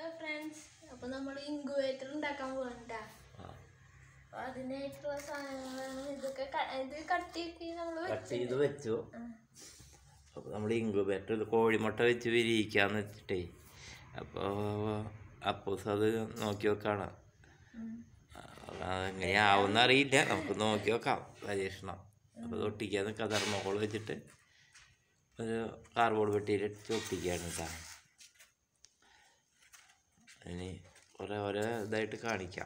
Friends അപ്പൊ നമ്മൾ incubator ഉണ്ടാക്കാൻ പോകണ്ട ആ അപ്പൊ അതിനായിട്ടുള്ള സാധനങ്ങളാണ് ഇതൊക്കെ ക- ഇത് കട്ടിയൊക്കെ നമ്മൾ കട്ട് ചെയ്ത് വെച്ചു അപ്പോൾ നമ്മൾ ഇൻക്യുബേറ്റർ കോഴിമുട്ട വെച്ച് വിരിയിക്കാന്ന് വെച്ചിട്ടേ അപ്പോൾ അപ്പൂസ് അത് നോക്കി വെക്കാണ് അതെങ്ങനെയാവുന്ന അറിയില്ല നമുക്ക് നോക്കി വെക്കാം പരീക്ഷണം അപ്പോൾ അത് ഒട്ടിക്കാൻ നിൽക്കാം തെർമോക്കോൾ വെച്ചിട്ട് ഒരു കാർബോർഡ് പെട്ടിയിൽ ഇട്ട് ഒട്ടിക്കുകയാണ് കേട്ടോ ഇനി ഓരോ ഓരോ ഇതായിട്ട് കാണിക്കാം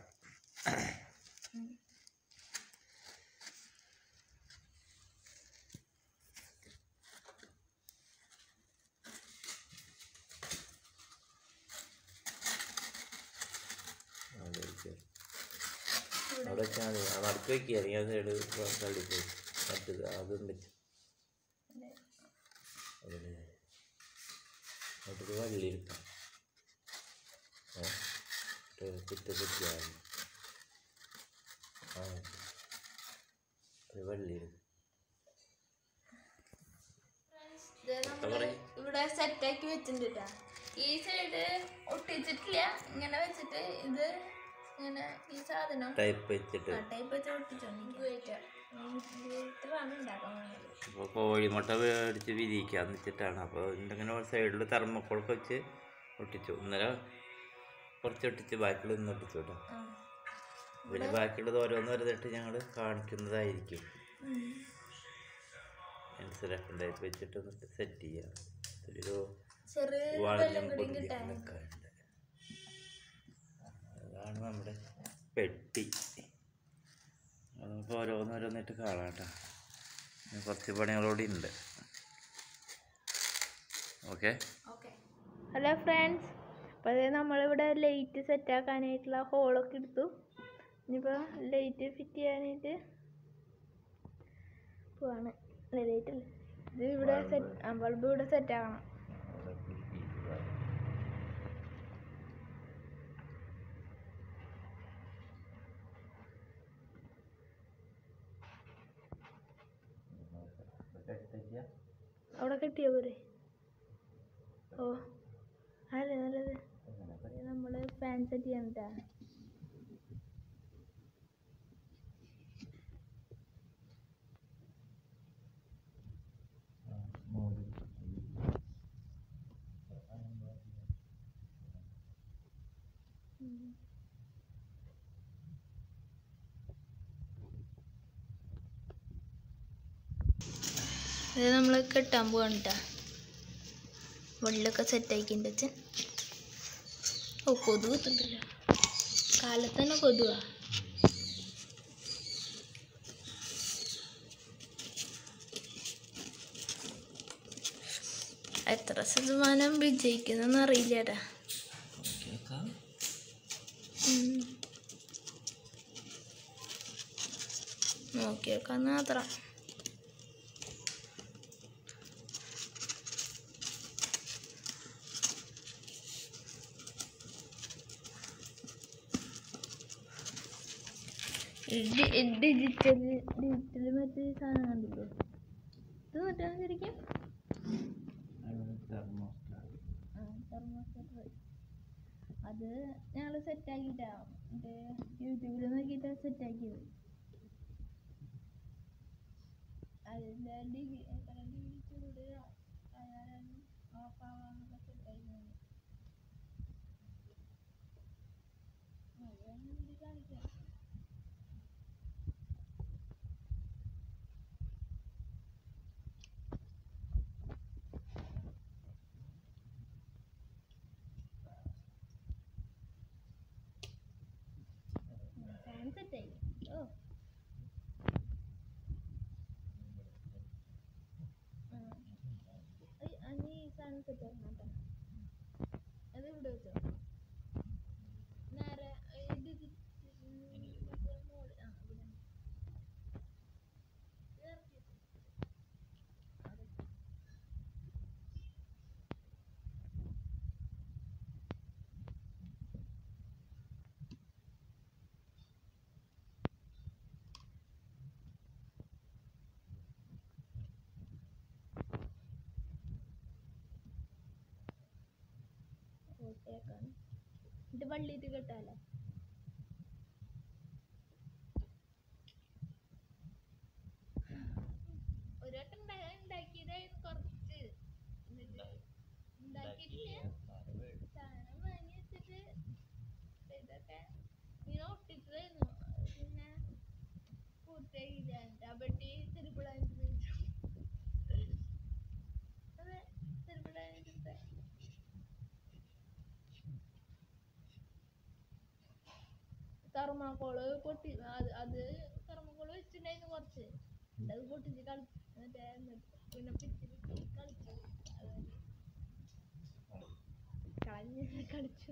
അവിടെ വെക്കാം. അവിടെ വെച്ചാൽ മതി ആ നടക്ക് വെക്കുക അല്ലെങ്കിൽ ആ സൈഡ് തള്ളിപ്പോയി മറ്റത് അതും വെച്ച് അതിന് മറ്റത് വള്ളി എടുക്കാം ഏ ചുറ്റ ചുറ്റിയാണ് ആ ഒരു വള്ളി എടുക്കാം നമ്മള് ഇവിടെ സെറ്റാക്കി വെച്ചിട്ടുണ്ട് ട്ടാ. ഈ സൈഡ് ഒട്ടിച്ചിട്ടില്ല ഇങ്ങനെ വെച്ചിട്ട് ഇത് ഇങ്ങനെ ഈ സാധനം ടൈപ്പ് വെച്ചിട്ട് ടൈപ്പ് വെച്ച് ഒട്ടിച്ചോണ്ട് ഇൻക്യുബേറ്റർ ഇൻക്യുബേറ്ററാണ് ഉണ്ടാക്കാൻ പോകുന്നത് അപ്പോൾ കോഴിമുട്ട മേടിച്ച് വിരിയിക്കാന്ന് വെച്ചിട്ടാണ് അപ്പോൾ ഇങ്ങനെ സൈഡിൽ തെർമക്കോളൊക്കെ വെച്ച് ഒട്ടിച്ചു ഇന്നലെ കുറച്ച് ഒട്ടിച്ച് ബാക്കിയുള്ള ഇന്ന് ഒട്ടിച്ചു കേട്ടോ ആ. പിന്നെ ബാക്കിയുള്ളത് ഓരോന്ന് വെറുതെട്ട് ഞങ്ങൾ കാണിക്കുന്നതായിരിക്കും ഉം. മനസ്സിലാക്കണ്ട ടൈപ്പ് വെച്ചിട്ട് ഒന്ന് സെറ്റ് ചെയ്യാം ഒരു ചെറിയ വളഞ്ഞ വെള്ളം കൂടി പൊടി കിട്ടാൻ നിൽക്കാറുണ്ട് അതാണ് നമ്മുടെ പെട്ടി അത് നമുക്ക് ഓരോന്നോരോന്നിട്ട് കാണാം കേട്ടോ ഇനി കുറച്ച് പണികളോടെ ഉണ്ട് ഓക്കെ ഓക്കെ ഹലോ ഫ്രണ്ട്സ് അപ്പോൾ അത് നമ്മളിവിടെ ലൈറ്റ് സെറ്റ് ആക്കാനായിട്ടുള്ള ഹോളൊക്കെ എടുത്തു ഇനിയിപ്പോൾ ലൈറ്റ് ഫിറ്റ് ചെയ്യാനായിട്ട് പോവാണ് ലൈറ്റ് അല്ലേ ഇത് ഇവിടെ സെറ്റ് ആ ബൾബ് ഇവിടെ സെറ്റ് ആക്കണം അവിടെ കെട്ടിയാ പോരെ ഓ അല്ലേ നല്ലത് നമ്മൾ ഫാൻ സെറ്റ് ചെയ്യാനിട്ടാ ഇത് നമ്മൾ കെട്ടാൻ പോവാണ് ട്ടാ വെള്ളമൊക്കെ സെറ്റാക്കിൻ്റെ അച്ഛൻ ഓ കൊതു കുത്തുണ്ടല്ലോ കാലത്ത് തന്നെ കൊതുവാ എത്ര ശതമാനം വിജയിക്കുന്നെന്ന് അറിയില്ലടാ ഉം. നോക്കിയേക്കാൻ മാത്രം ഡിജിറ്റൽ ഡിജിറ്റൽ മറ്റേ സാധനം കണ്ടില്ലേ ഇത് മറ്റേ ശരിക്കും ആ തെർമോസ്റ്റാറ്റ് അത് ഞങ്ങൾ സെറ്റാക്കിയിട്ടാ മറ്റേ യൂട്യൂബിൽ നോക്കിയിട്ടാ സെറ്റാക്കിയത് അതിൻ്റെ ഡിഗ്രി എത്ര ഡിഗ്രി ചൂട് ആയാലും ഓഫ് ആവാന്നൊക്കെ സെറ്റാക്കുന്നത് അത് ഞാൻ കാണിക്കാം ഫാൻ സെറ്റായി ഓ ആ. ഏയ്, അനി ഈ സാധനം സെറ്റ് ആക്കണം കേട്ടോ അത് ഇവിടെ വെച്ചോ നേരെ ഈ ഡിജി- മറ്റേ മോള് ആ ഇവിടെ ഇത് ഇറക്കി വെച്ചോ. അവിടെ. ഓട്ടേക്കാണ് ഇത് വള്ളിയിട്ട് കെട്ടാലോ ഒരു വട്ടം ഉണ്ടാ- ഉണ്ടാക്കിയതായിരുന്നു കുറച്ച് എന്നിട്ട് ഉണ്ടാക്കിയിട്ടില്ല സാധനം വാങ്ങി വെച്ചിട്ട് ഇതൊക്കെ ഇങ്ങനെ ഒട്ടിച്ചതായിരുന്നു അത് പിന്നെ പൂർത്തിയാക്കിയില്ല എന്നിട്ട് ആ പെട്ടി തിരുപ്പിളാനിട്ട് വെച്ചു അതെ തിരുപ്പിളാനിട്ട് തെർമാക്കോള് പൊട്ടി അത് അത് തെർമാക്കോള് വെച്ചിട്ടുണ്ടായിരുന്നു കുറച്ച് എന്നിട്ട് അത് പൊട്ടിച്ച് കളിച്ചു മറ്റേ എന്നിട്ട് പിന്നെ പിച്ചിട്ട് കളിച്ചു അതുകൊണ്ട് കളഞ്ഞ് കളിച്ചു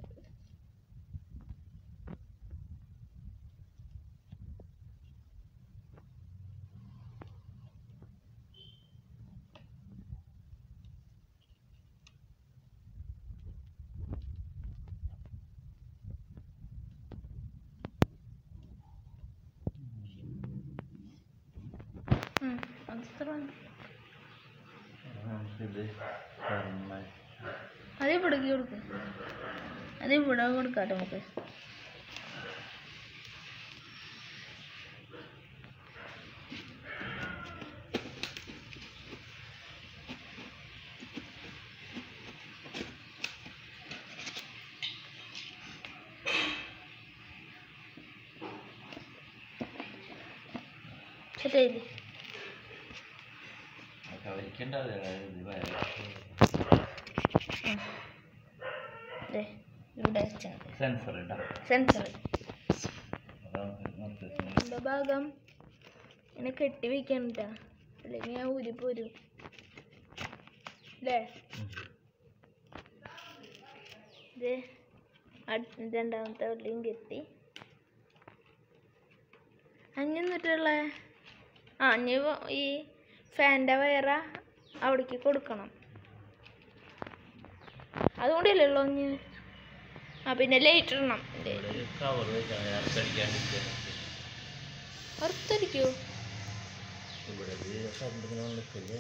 ഉം, അത് ഇത്ര മതി. ഇത് അത് ഇവിടേക്ക് കൊടുക്കും അത് ഇവിടെ കൊടുക്കാം നമുക്ക് ശരിയായില്ലേ ദേ, ഇവിടെ വെച്ചാൽ മതി സെൻസർ ഇടാം സെൻസർ അതാണ് മൊത്തത്തിൽ இந்த ഭാഗം ഇങ്ങനെ കെട്ടി വെക്കണ്ട അല്ലെങ്കിൽ ഞാൻ ഊരിപ്പോരും അല്ലേ ഇത് അടുത്ത രണ്ടാമത്തെ വള്ളിയും കെട്ടി അഞ്ഞ് എന്നിട്ടുള്ള ആ അഞ്ഞ് ഈ ഫാൻ്റെ വയറ അവിടേക്ക് കൊടുക്കണം അതുകൊണ്ടല്ലേ ഉള്ളൂ അഞ്ഞ് ആ പിന്നെ ലൈറ്റ് ഇടണം ഇവിടെ ഒരു കവർ വെച്ചാൽ ഇറക്കടിക്കാണ്ടിരിക്കാൻ പുറത്തടിക്കോ ഇവിടെ ഇത് കണ്ടിങ്ങനെ നിൽക്കില്ലേ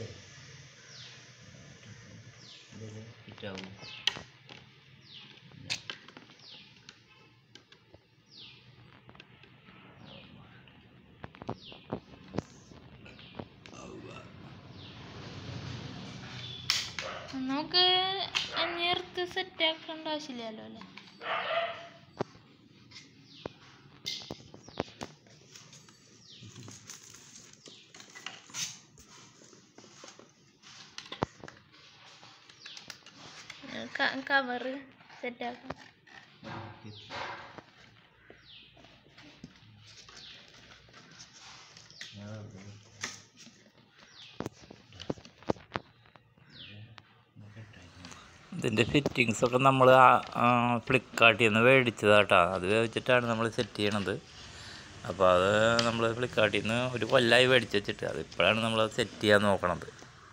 ഇതിൽ ഫിറ്റാവും നമുക്ക് അഞ്ഞേർത്ത് സെറ്റ് ആക്കേണ്ട ആവശ്യമില്ലല്ലോ അല്ലേ കവറ് സെറ്റ് ആക്കാം ഇതിൻ്റെ ഫിറ്റിങ്സ് ഒക്കെ നമ്മൾ ഫ്ലിപ്കാർട്ടിൽ നിന്ന് മേടിച്ചതാട്ടോ അത് വെച്ചിട്ടാണ് നമ്മൾ സെറ്റ് ചെയ്യണത് അപ്പോൾ അത് നമ്മൾ ഫ്ലിപ്കാർട്ടിൽ നിന്ന് ഒരു കൊല്ലമായി മേടിച്ച് വെച്ചിട്ട് അത് ഇപ്പോഴാണ് നമ്മൾ സെറ്റ് ചെയ്യാൻ നോക്കണത്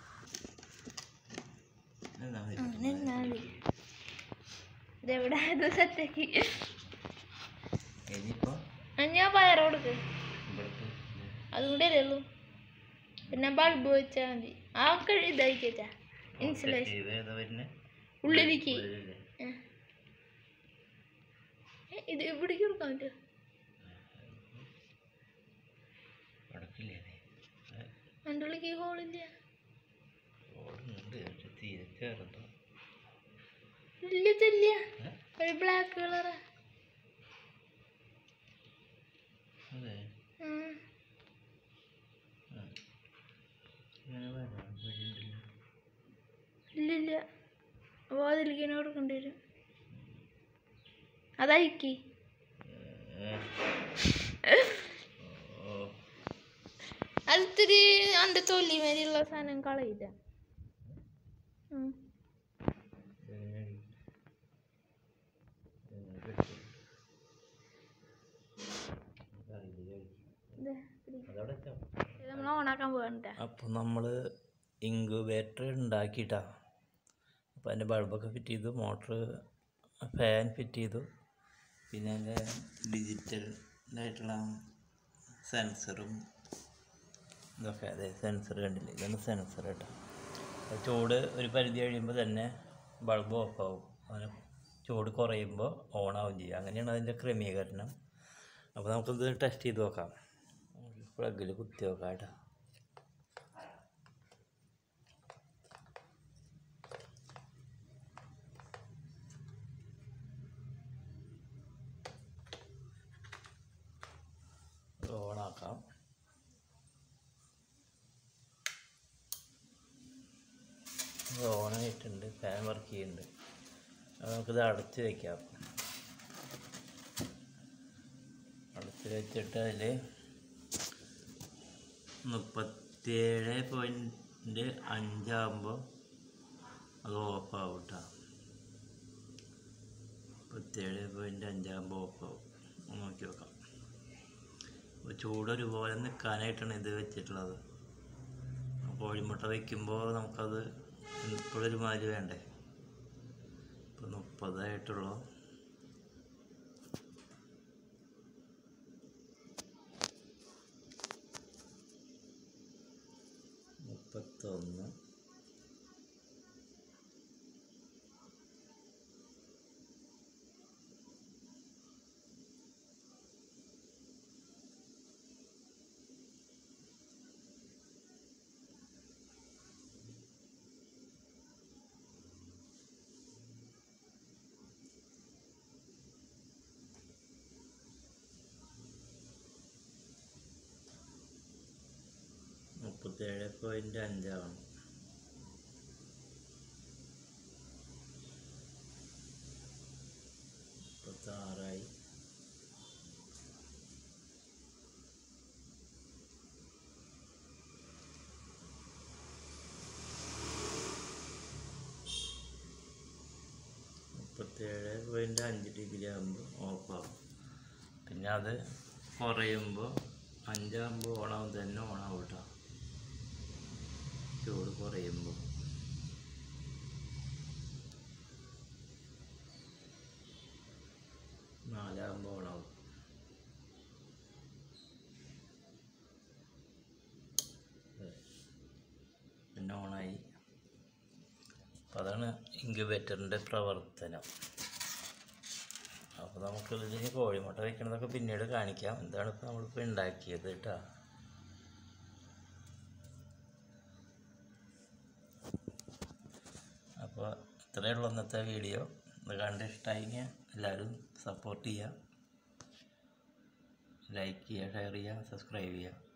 ഇതെവിടെ ഇത് സെറ്റാക്കി ഇനിയിപ്പോൾ ഞാൻ പയർ കൊടുക്ക് അതും കൂടെ അല്ലേ ഉള്ളൂ പിന്നെ ബൾബ് വെച്ചാൽ മതി ആ കഴി ഇതായി കേട്ടാ ഇൻസുലേഷൻ ഉള്ളിലേക്ക് ഏ. ഏ, ഇത് ഇവിടേക്ക് കൊടുക്കാൻ പറ്റുമോ എൻ്റെ ഉള്ളിലേക്ക് ഹോളില്ല ഇല്ല ഇല്ല ഒരു ബ്ലാക്ക് കളറാ ഇല്ല ഇല്ല അപ്പോൾ അതിലേക്ക് തന്നെ കൊടുക്കേണ്ടി വരും അതയക്കി അത് ഇത്തിരി എൻ്റെ തൊല്ലി മേലെയുള്ള സാധനം കളയില്ല ഉം. ദേ, ഇത്തിരി. ഇത് നമ്മൾ ഓണാക്കാൻ പോകണ്ട അപ്പോൾ നമ്മൾ ഇൻക്യുബേറ്റർ ഉണ്ടാക്കിയിട്ടാ അപ്പോൾ അതിൻ്റെ ബൾബൊക്കെ ഫിറ്റ് ചെയ്തു മോട്ടർ ഫാൻ ഫിറ്റ് ചെയ്തു പിന്നെ അതിൻ്റെ ഡിജിറ്റലായിട്ടുള്ള സെൻസറും ഇതൊക്കെ അതെ സെൻസർ കണ്ടില്ലേ ഇതാണ് സെൻസർ കേട്ടോ അപ്പോൾ ചൂട് ഒരു പരിധി കഴിയുമ്പോൾ തന്നെ ബൾബ് ഓഫാവും അങ്ങനെ ചൂട് കുറയുമ്പോൾ ഓണാവും ചെയ്യും അങ്ങനെയാണ് അതിൻ്റെ ക്രമീകരണം അപ്പോൾ നമുക്കിത് ടെസ്റ്റ് ചെയ്ത് നോക്കാം പ്ലഗിൽ കുത്തി നോക്കാം കേട്ടോ ഓണാക്കാം ഇത് ഓണായിട്ടുണ്ട് ഫാൻ വർക്ക് ചെയ്യുന്നുണ്ട് അപ്പോൾ നമുക്കിത് അടച്ച് വയ്ക്കാം അടച്ച് വെച്ചിട്ട് അതിൽ മുപ്പത്തിയേഴ് പോയിൻറ്റ് അഞ്ചാകുമ്പോൾ അത് ഓഫാവും കേട്ടോ മുപ്പത്തിയേഴ് പോയിൻറ്റ് അഞ്ചാകുമ്പോൾ ഓഫാവും ഒന്ന് നോക്കി നോക്കാം അപ്പോൾ ചൂട് ഒരുപോലെ നിൽക്കാനായിട്ടാണ് ഇത് വെച്ചിട്ടുള്ളത് കോഴിമുട്ട വയ്ക്കുമ്പോൾ നമുക്കത് ഇപ്പോഴൊരു മാതിരി വേണ്ടേ ഇപ്പോൾ മുപ്പതായിട്ടുള്ളൂ മുപ്പത്തൊന്ന് മുപ്പത്തേഴ് പോയിൻറ്റ് അഞ്ചാണ് മുപ്പത്താറായി മുപ്പത്തേഴ് പോയിൻറ്റ് അഞ്ച് ഡിഗ്രി ആകുമ്പോൾ ഓഫാകും പിന്നെ അത് കുറയുമ്പോൾ അഞ്ചാകുമ്പോൾ ഓണാവും തന്നെ ഓണാവും കേട്ടോ ചൂട് കുറയുമ്പോൾ നാലാകുമ്പോൾ ഓണാവും പിന്നെ ഓണായി അപ്പം അതാണ് ഇൻക്യുബേറ്ററിൻ്റെ പ്രവർത്തനം അപ്പോൾ നമുക്ക് ഇതിന് കോഴിമുട്ട വയ്ക്കണതൊക്കെ പിന്നീട് കാണിക്കാം എന്താണ് ഇപ്പോൾ നമ്മളിപ്പോൾ ഉണ്ടാക്കിയത് കേട്ടോ അപ്പോൾ ഇത്രയേ ഉള്ളൂ ഇന്നത്തെ വീഡിയോ ഇത് കണ്ട് ഇഷ്ടമായെങ്കിൽ എല്ലാവരും സപ്പോർട്ട് ചെയ്യുക ലൈക്ക് ചെയ്യുക ഷെയർ ചെയ്യുക സബ്സ്ക്രൈബ് ചെയ്യുക